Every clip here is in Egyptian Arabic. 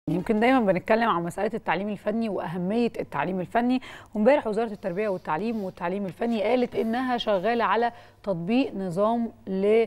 يمكن دايما بنتكلم عن مساله التعليم الفني واهميه التعليم الفني وامبارح وزاره التربيه والتعليم والتعليم الفني قالت انها شغاله على تطبيق نظام ل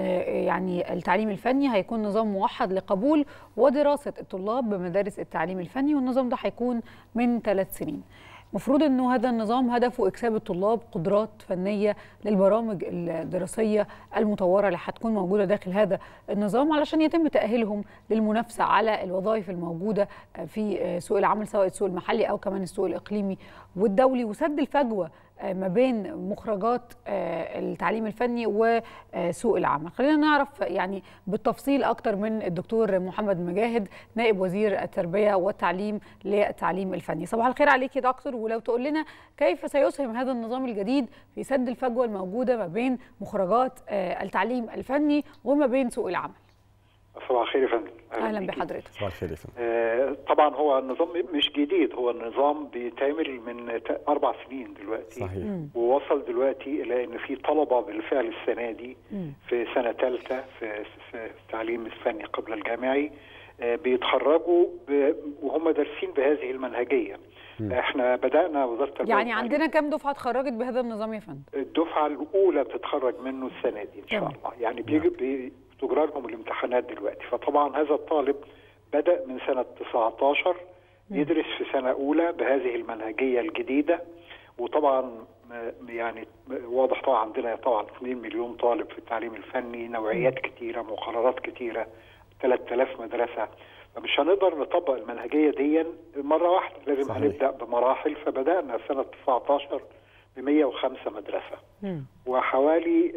يعني التعليم الفني هيكون نظام موحد لقبول ودراسه الطلاب بمدارس التعليم الفني والنظام ده هيكون من ثلاث سنين المفروض انه هذا النظام هدفه اكساب الطلاب قدرات فنيه للبرامج الدراسيه المطوره اللي هتكون موجوده داخل هذا النظام علشان يتم تاهيلهم للمنافسه على الوظائف الموجوده في سوق العمل سواء السوق المحلي او كمان السوق الاقليمي والدولي وسد الفجوه ما بين مخرجات التعليم الفني وسوق العمل خلينا نعرف يعني بالتفصيل أكتر من الدكتور محمد مجاهد نائب وزير التربية والتعليم للتعليم الفني صباح الخير عليك يا دكتور ولو تقول لنا كيف سيسهم هذا النظام الجديد في سد الفجوة الموجودة ما بين مخرجات التعليم الفني وما بين سوق العمل صباح الخير يا فندم اهلا بحضرتك صباح الخير يا فندم آه طبعا هو النظام مش جديد هو النظام بيتعمل من اربع سنين دلوقتي صحيح ووصل دلوقتي الى ان في طلبه بالفعل السنه دي في سنه ثالثه في, في التعليم الفني قبل الجامعي آه بيتخرجوا وهم دارسين بهذه المنهجيه م. احنا بدانا وزاره التربيه يعني عندنا كام دفعه اتخرجت بهذا النظام يا فندم؟ الدفعه الاولى بتتخرج منه السنه دي ان شاء الله يعني بيجي بي تجرى لهم الامتحانات دلوقتي فطبعا هذا الطالب بدا من سنه 19 يدرس في سنه اولى بهذه المنهجيه الجديده وطبعا يعني واضح طبعا عندنا طبعا 2 مليون طالب في التعليم الفني نوعيات كثيره مقررات كثيره 3000 مدرسه فمش هنقدر نطبق المنهجيه دي مره واحده لازم صحيح. هنبدا بمراحل فبدانا سنه 19 ب 105 مدرسه م. وحوالي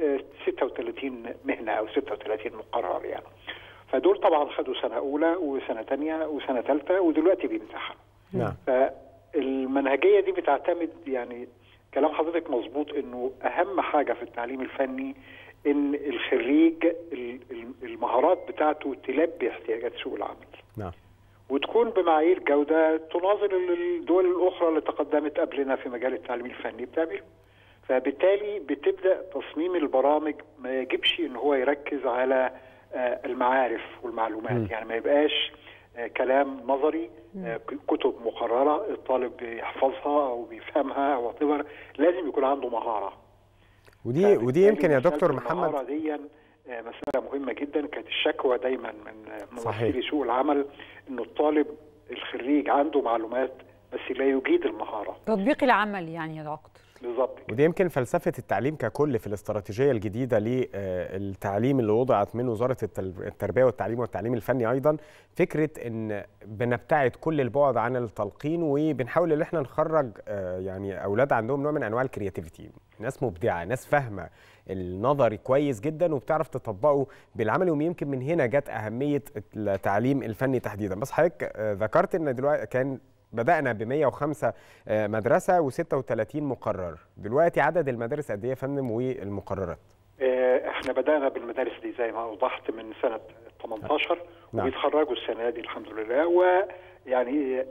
36 مهنه او 36 مقرر يعني فدول طبعا خدوا سنه اولى وسنه ثانيه وسنه ثالثه ودلوقتي بيمتحنوا نعم فالمنهجيه دي بتعتمد يعني كلام حضرتك مظبوط انه اهم حاجه في التعليم الفني ان الخريج المهارات بتاعته تلبي احتياجات سوق العمل نعم وتكون بمعايير جوده تناظر الدول الاخرى اللي تقدمت قبلنا في مجال التعليم الفني بتعمله. فبالتالي بتبدا تصميم البرامج ما يجبش ان هو يركز على المعارف والمعلومات م. يعني ما يبقاش كلام نظري كتب مقرره الطالب بيحفظها او بيفهمها او اعتبر لازم يكون عنده مهاره. ودي ودي يمكن يا دكتور محمد المهاره دي مسألة مهمة جدا كانت الشكوى دايما من ممثلي سوق العمل انه الطالب الخريج عنده معلومات بس لا يجيد المهارة تطبيق العمل يعني يا دكتور بالظبط ودي يمكن فلسفة التعليم ككل في الاستراتيجية الجديدة للتعليم اللي وضعت من وزارة التربية والتعليم والتعليم الفني أيضا فكرة أن بنبتعد كل البعد عن التلقين وبنحاول ان احنا نخرج يعني أولاد عندهم نوع من أنواع الكرياتيفيتي ناس مبدعة ناس فاهمة النظري كويس جدا وبتعرف تطبقه بالعمل ويمكن من هنا جت أهمية التعليم الفني تحديدا بس حضرتك ذكرت أن دلوقتي كان بدأنا ب 105 مدرسة و36 مقرر دلوقتي عدد المدارس قد ايه يا فندم والمقررات احنا بدأنا بالمدارس دي زي ما وضحت من سنة 18 نعم. وبيتخرجوا السنة دي الحمد لله ويعني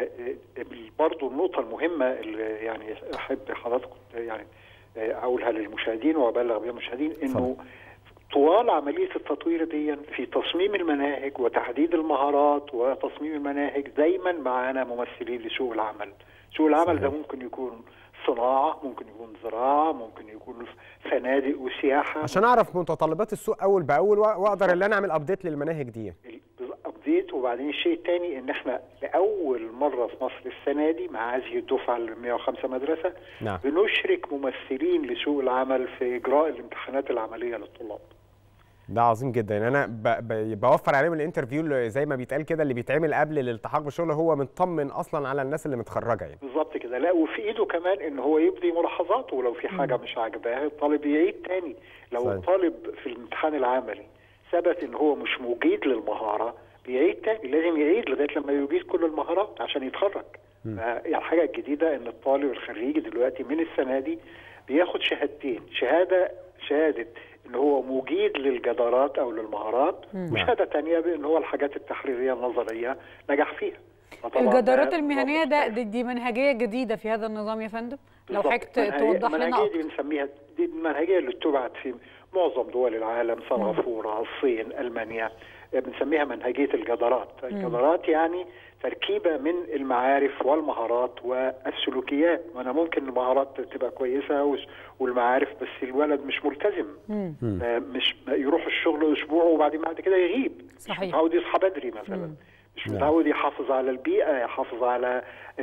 برضه النقطة المهمة اللي يعني أحب حضراتكم يعني أقولها للمشاهدين وأبلغ بها المشاهدين إنه طوال عملية التطوير دي في تصميم المناهج وتحديد المهارات وتصميم المناهج دايما معانا ممثلين لسوق العمل سوق العمل صحيح. ده ممكن يكون صناعة ممكن يكون زراعة ممكن يكون فنادق وسياحة عشان أعرف متطلبات السوق أول بأول وأقدر إن أنا أعمل أبديت للمناهج دي أبديت وبعدين الشيء الثاني إن إحنا لأول مرة في مصر السنة دي مع هذه الدفعة ال 105 مدرسة نعم. بنشرك ممثلين لسوق العمل في إجراء الامتحانات العملية للطلاب ده عظيم جدا انا بوفر عليهم الانترفيو زي ما بيتقال كده اللي بيتعمل قبل الالتحاق بالشغل هو مطمن اصلا على الناس اللي متخرجه يعني بالظبط كده لا وفي ايده كمان ان هو يبدي ملاحظاته ولو في حاجه مش عاجباه الطالب يعيد تاني لو صحيح. الطالب في الامتحان العملي ثبت ان هو مش مجيد للمهاره بيعيد تاني لازم يعيد لغايه لما يجيد كل المهارات عشان يتخرج يعني الحاجه الجديده ان الطالب الخريج دلوقتي من السنه دي بياخد شهادتين شهاده شهاده ان هو مجيد للجدارات او للمهارات وشهاده ثانيه بان هو الحاجات التحريريه النظريه نجح فيها الجدارات المهنيه ده دي منهجيه جديده في هذا النظام يا فندم لو حضرتك توضح لنا المنهجيه دي بنسميها دي المنهجيه اللي اتبعت في معظم دول العالم سنغافوره الصين المانيا بنسميها منهجيه الجدارات الجدارات يعني تركيبه من المعارف والمهارات والسلوكيات وانا ممكن المهارات تبقى كويسه والمعارف بس الولد مش ملتزم مش يروح الشغل اسبوع وبعدين بعد كده يغيب صحيح. مش متعود يصحى بدري مثلا مش متعود يحافظ على البيئه يحافظ على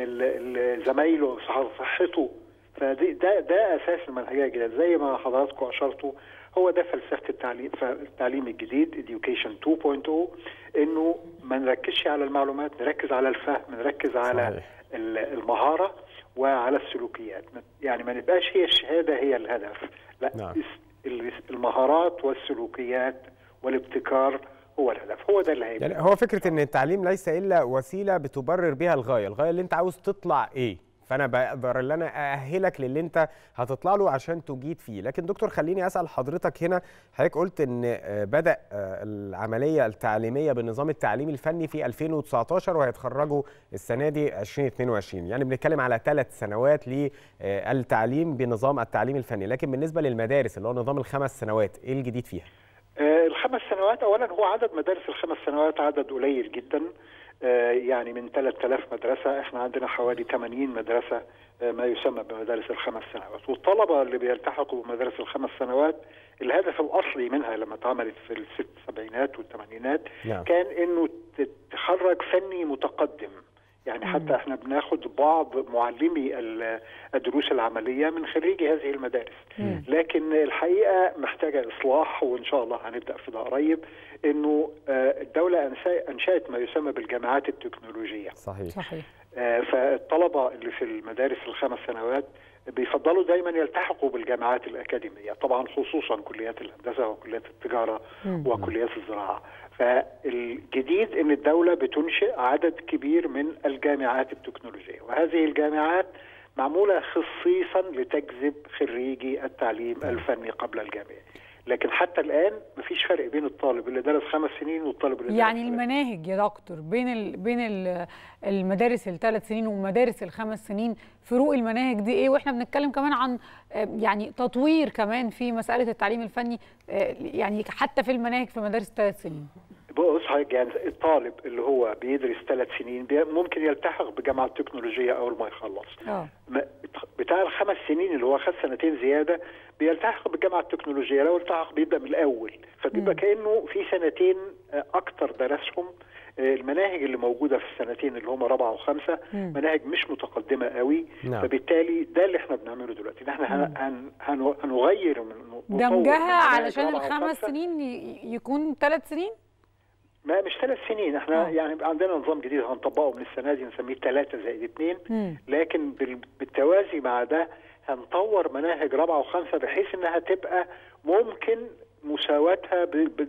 زمايله صحته فدي ده ده اساس المنهجيه الجديده زي ما حضراتكم اشرتوا هو ده فلسفه التعليم التعليم الجديد education 2.0 انه ما نركزش على المعلومات نركز على الفهم نركز على صحيح. المهاره وعلى السلوكيات يعني ما نبقاش هي الشهاده هي الهدف لا نعم. المهارات والسلوكيات والابتكار هو الهدف هو ده اللي هيبقى يعني هو فكره ان التعليم ليس الا وسيله بتبرر بيها الغايه الغايه اللي انت عاوز تطلع ايه فانا بقدر ان انا ااهلك للي انت هتطلع له عشان تجيد فيه لكن دكتور خليني اسال حضرتك هنا حضرتك قلت ان بدا العمليه التعليميه بالنظام التعليمي الفني في 2019 وهيتخرجوا السنه دي 2022 يعني بنتكلم على ثلاث سنوات للتعليم بنظام التعليم الفني لكن بالنسبه للمدارس اللي هو نظام الخمس سنوات ايه الجديد فيها الخمس سنوات اولا هو عدد مدارس الخمس سنوات عدد قليل جدا يعني من 3000 مدرسه احنا عندنا حوالي 80 مدرسه ما يسمى بمدارس الخمس سنوات والطلبه اللي بيلتحقوا بمدارس الخمس سنوات الهدف الاصلي منها لما اتعملت في الست السبعينات والثمانينات نعم. كان انه تخرج فني متقدم يعني حتى احنا بناخد بعض معلمي الدروس العمليه من خريجي هذه المدارس مم. لكن الحقيقه محتاجه اصلاح وان شاء الله هنبدا في ده قريب انه الدوله انشات ما يسمى بالجامعات التكنولوجيه صحيح صحيح فالطلبه اللي في المدارس الخمس سنوات بيفضلوا دايما يلتحقوا بالجامعات الاكاديميه طبعا خصوصا كليات الهندسه وكليات التجاره مم. وكليات الزراعه فالجديد ان الدوله بتنشئ عدد كبير من الجامعات التكنولوجيه وهذه الجامعات معموله خصيصا لتجذب خريجي التعليم الفني قبل الجامعه لكن حتى الان مفيش فرق بين الطالب اللي درس خمس سنين والطالب اللي يعني درس المناهج يا دكتور بين ال بين ال المدارس الثلاث سنين ومدارس الخمس سنين فروق المناهج دي ايه واحنا بنتكلم كمان عن يعني تطوير كمان في مساله التعليم الفني يعني حتى في المناهج في مدارس الثلاث سنين بص حضرتك يعني الطالب اللي هو بيدرس ثلاث سنين ممكن يلتحق بجامعه التكنولوجيه اول ما يخلص اه بتاع الخمس سنين اللي هو خد سنتين زياده بيلتحق بالجامعه التكنولوجيه لو التحق بيبدا من الاول فبيبقى كانه في سنتين اكتر درسهم المناهج اللي موجوده في السنتين اللي هم رابعه وخمسه مم. مناهج مش متقدمه قوي نعم. فبالتالي ده اللي احنا بنعمله دلوقتي ان احنا هن هن هنغير من دمجها علشان الخمس سنين يكون ثلاث سنين ما مش ثلاث سنين احنا أوه. يعني عندنا نظام جديد هنطبقه من السنه دي نسميه ثلاثه زائد اثنين لكن بالتوازي مع ده هنطور مناهج رابعه وخمسه بحيث انها تبقى ممكن مساواتها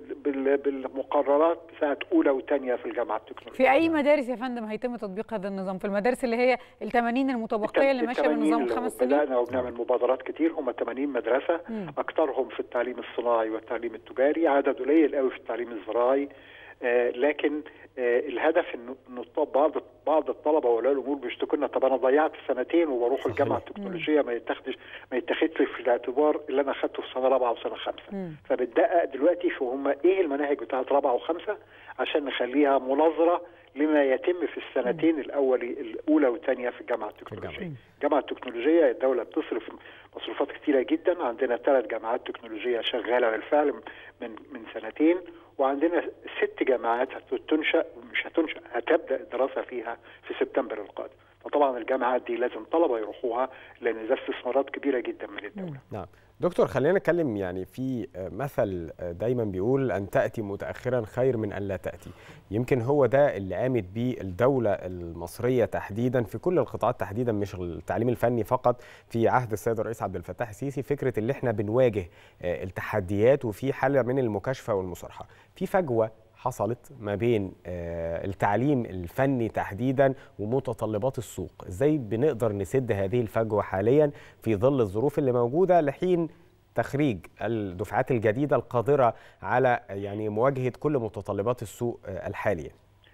بالمقررات سنه اولى وثانيه في الجامعه التكنولوجيه. في اي مدارس يا فندم هيتم تطبيق هذا النظام؟ في المدارس اللي هي ال 80 المتبقيه اللي ماشيه بنظام الخمس سنين؟ بدانا وبنعمل مبادرات كتير هم 80 مدرسه مم. اكثرهم في التعليم الصناعي والتعليم التجاري، عدد قليل قوي في التعليم الزراعي. آه لكن آه الهدف انه بعض بعض الطلبه واولياء الامور بيشتكوا لنا طب انا ضيعت سنتين وبروح الجامعه التكنولوجيه ما يتاخدش ما يتاخدش في الاعتبار اللي انا اخدته في سنه رابعه وسنه خمسه فبتدقق دلوقتي في هم ايه المناهج بتاعت رابعه وخمسه عشان نخليها مناظره لما يتم في السنتين الاولي الاولى والثانيه في الجامعه التكنولوجيه. الجامعه التكنولوجيه الدوله بتصرف مصروفات كثيره جدا عندنا ثلاث جامعات تكنولوجيه شغاله بالفعل من من سنتين وعندنا ست جامعات هتنشا مش هتنشا هتبدا الدراسه فيها في سبتمبر القادم فطبعا الجامعات دي لازم طلبه يروحوها لان ده استثمارات كبيره جدا من الدوله نعم دكتور خلينا نتكلم يعني في مثل دايما بيقول ان تاتي متاخرا خير من ان لا تاتي يمكن هو ده اللي قامت بيه الدوله المصريه تحديدا في كل القطاعات تحديدا مش التعليم الفني فقط في عهد السيد الرئيس عبد الفتاح السيسي فكره اللي احنا بنواجه التحديات وفي حاله من المكاشفه والمصارحه في فجوه حصلت ما بين التعليم الفني تحديدا ومتطلبات السوق ازاي بنقدر نسد هذه الفجوه حاليا في ظل الظروف اللي موجوده لحين تخريج الدفعات الجديده القادره على يعني مواجهه كل متطلبات السوق الحاليه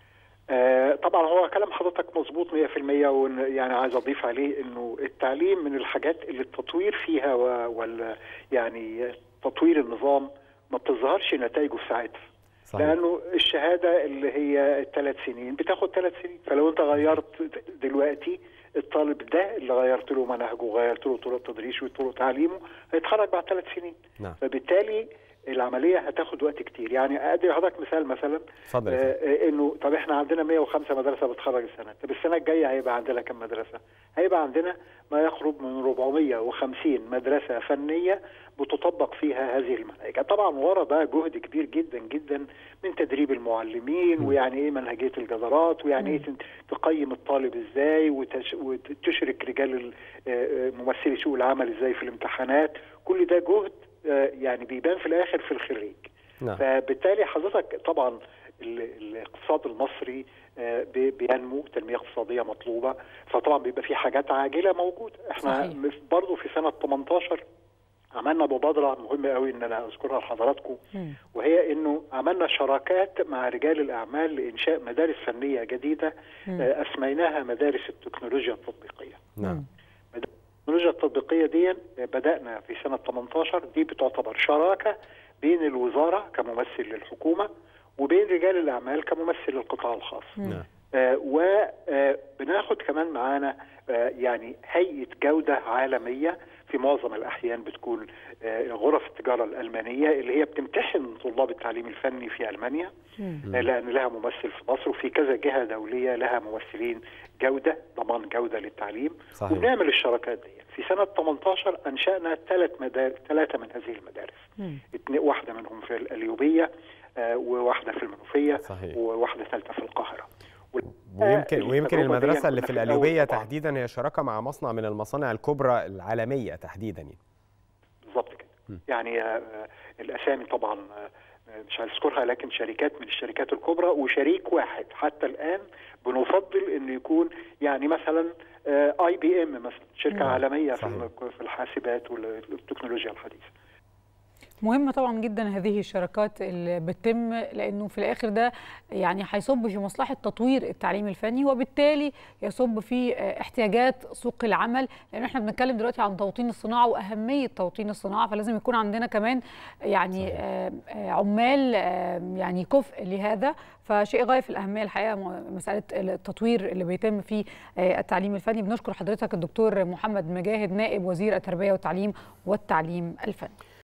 طبعا هو كلام حضرتك مظبوط 100% ويعني عايز اضيف عليه انه التعليم من الحاجات اللي التطوير فيها وال يعني تطوير النظام ما بتظهرش نتائجه في ساعتها صحيح. لانه الشهاده اللي هي الثلاث سنين بتاخد ثلاث سنين فلو انت غيرت دلوقتي الطالب ده اللي غيرت له منهجه وغيرت له طرق تدريسه وطرق تعليمه هيتخرج بعد ثلاث سنين نعم. فبالتالي العمليه هتاخد وقت كتير يعني ادي لحضرتك مثال مثلا اتفضل آه انه طب احنا عندنا 105 مدرسه بتخرج السنه طب السنه الجايه هيبقى عندنا كم مدرسه هيبقى عندنا ما يقرب من 450 مدرسه فنيه بتطبق فيها هذه المناهج طبعا ورا ده جهد كبير جدا جدا من تدريب المعلمين م. ويعني ايه منهجيه الجدارات ويعني ايه تقيم الطالب ازاي وتش... وتشرك رجال ممثلي سوق العمل ازاي في الامتحانات كل ده جهد يعني بيبان في الاخر في الخريج نعم. فبالتالي حضرتك طبعا الاقتصاد المصري بينمو تنميه اقتصاديه مطلوبه فطبعا بيبقى في حاجات عاجله موجوده احنا صحيح. برضه في سنه 18 عملنا مبادره مهمه قوي ان انا اذكرها لحضراتكم وهي انه عملنا شراكات مع رجال الاعمال لانشاء مدارس فنيه جديده اسميناها مدارس التكنولوجيا التطبيقيه نعم التكنولوجيا التطبيقيه دي بدانا في سنه 18 دي بتعتبر شراكه بين الوزاره كممثل للحكومه وبين رجال الاعمال كممثل للقطاع الخاص نعم آه وبناخد كمان معانا آه يعني هيئه جوده عالميه في معظم الاحيان بتكون آه غرف التجاره الالمانيه اللي هي بتمتحن طلاب التعليم الفني في المانيا لان لها ممثل في مصر وفي كذا جهه دوليه لها ممثلين جوده ضمان جوده للتعليم صحيح. وبنعمل الشراكات دي في سنه 18 انشانا ثلاث مدارس ثلاثه من هذه المدارس اتنين واحده منهم في القليوبيه وواحده في المنوفيه صحيح. وواحده ثالثه في القاهره ويمكن ويمكن المدرسه اللي في القليوبيه طبعاً. تحديدا هي شراكه مع مصنع من المصانع الكبرى العالميه تحديدا يعني بالظبط كده يعني آه الاسامي طبعا آه مش هذكرها لكن شركات من الشركات الكبرى وشريك واحد حتى الان بنفضل انه يكون يعني مثلا اي بي ام مثلا شركه مم. عالميه صحيح. في في الحاسبات والتكنولوجيا الحديثه مهمة طبعا جدا هذه الشراكات اللي بتتم لانه في الاخر ده يعني هيصب في مصلحة تطوير التعليم الفني وبالتالي يصب في احتياجات سوق العمل لان احنا بنتكلم دلوقتي عن توطين الصناعة واهمية توطين الصناعة فلازم يكون عندنا كمان يعني صحيح. عمال يعني كفء لهذا فشيء غاية في الأهمية الحقيقة مسألة التطوير اللي بيتم في التعليم الفني بنشكر حضرتك الدكتور محمد مجاهد نائب وزير التربية والتعليم والتعليم الفني